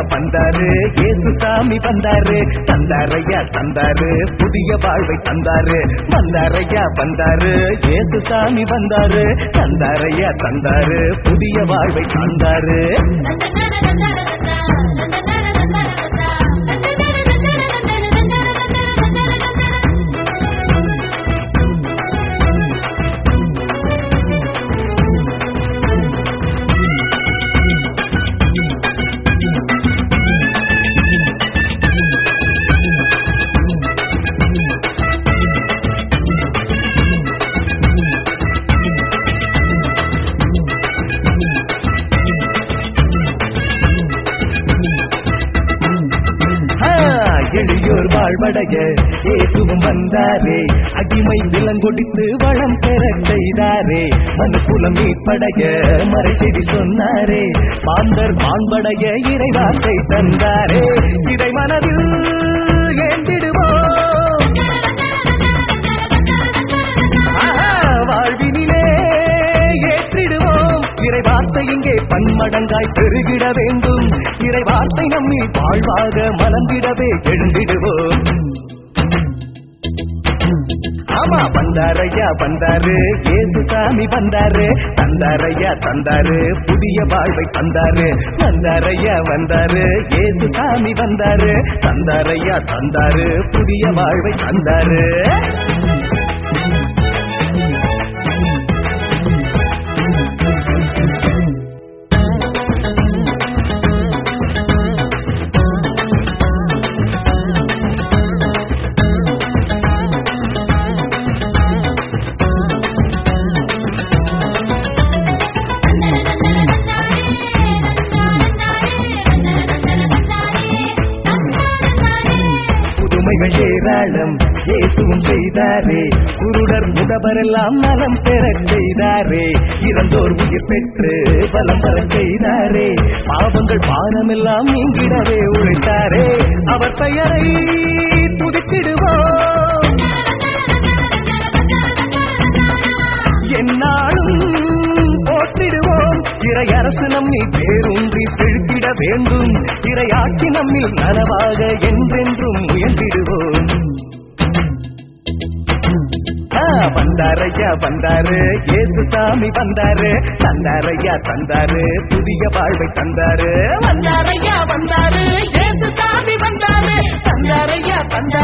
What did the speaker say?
வந்தாரு ஏசு சாமி வந்தாரு தந்தாரையா தந்தாரு புதிய வாழ்வை தந்தாரு வந்தாரையா வந்தாரு ஏசு சாமி வந்தாரு தந்தாரையா தந்தாரு புதிய வாழ்வை தந்தாரு ஆ, எளியோர் வாழ்வடைய இயேசுவும் வந்தாரே அடிமை விலங்கொடித்து வளம் பெற செய்தாரே மனுக்குலம் மீட்படைய மறைச்செடி சொன்னாரே மாந்தர் மாண்படைய இறைவார்த்தை தந்தாரே இதை மனதில் ஏந்திடுவோம் ஆஹா, வாழ்வினிலே ஏற்றிடுவோம் இறை வார்த்தை இங்கே பன்மடங்காய் பெருகிட வேண்டும் இறை வார்த்தை நம்மில் வாழ்வாக மலர்ந்திடவே எழுந்திடுவோம் ஆமா வந்தாரையா வந்தாரு ஏசு சாமி வந்தாரு தந்தாரையா தந்தாரு புதிய வாழ்வை தந்தாரு வந்தாரையா வந்தாரு ஏசு சாமி வந்தாரு தந்தாரையா தந்தாரு புதிய வாழ்வை தந்தாரு புதுமைகள் ஏராளம் இயேசுவும் செய்தாரே குருடர் முடவரெல்லாம் நலம் பெறச் செய்தாரே இறந்தோர் உயிர் பெற்று பலம் பெறச் செய்தாரே பாவங்கள் பானமெல்லாம் நீங்கிடவே உழைத்தாரே அவர் பெயரை துதித்திடுவோம் என்னாலும் போற்றிடுவோம் இறை அரசு நம்மை பேரூன்றி செழித்திட வேண்டும் இறையாட்சி நம்மில் நனவாக என்றென்றும் முயன்றிடுவோம் ஆ, வந்தாரையா வந்தாரு ஏசு சாமி வந்தாரு தந்தாரையா தந்தாரு புதிய வாழ்வை தந்தாரு வந்தாரையா வந்தாரு ஏசு சாமி வந்தாரு தந்தாரையா தந்தாரு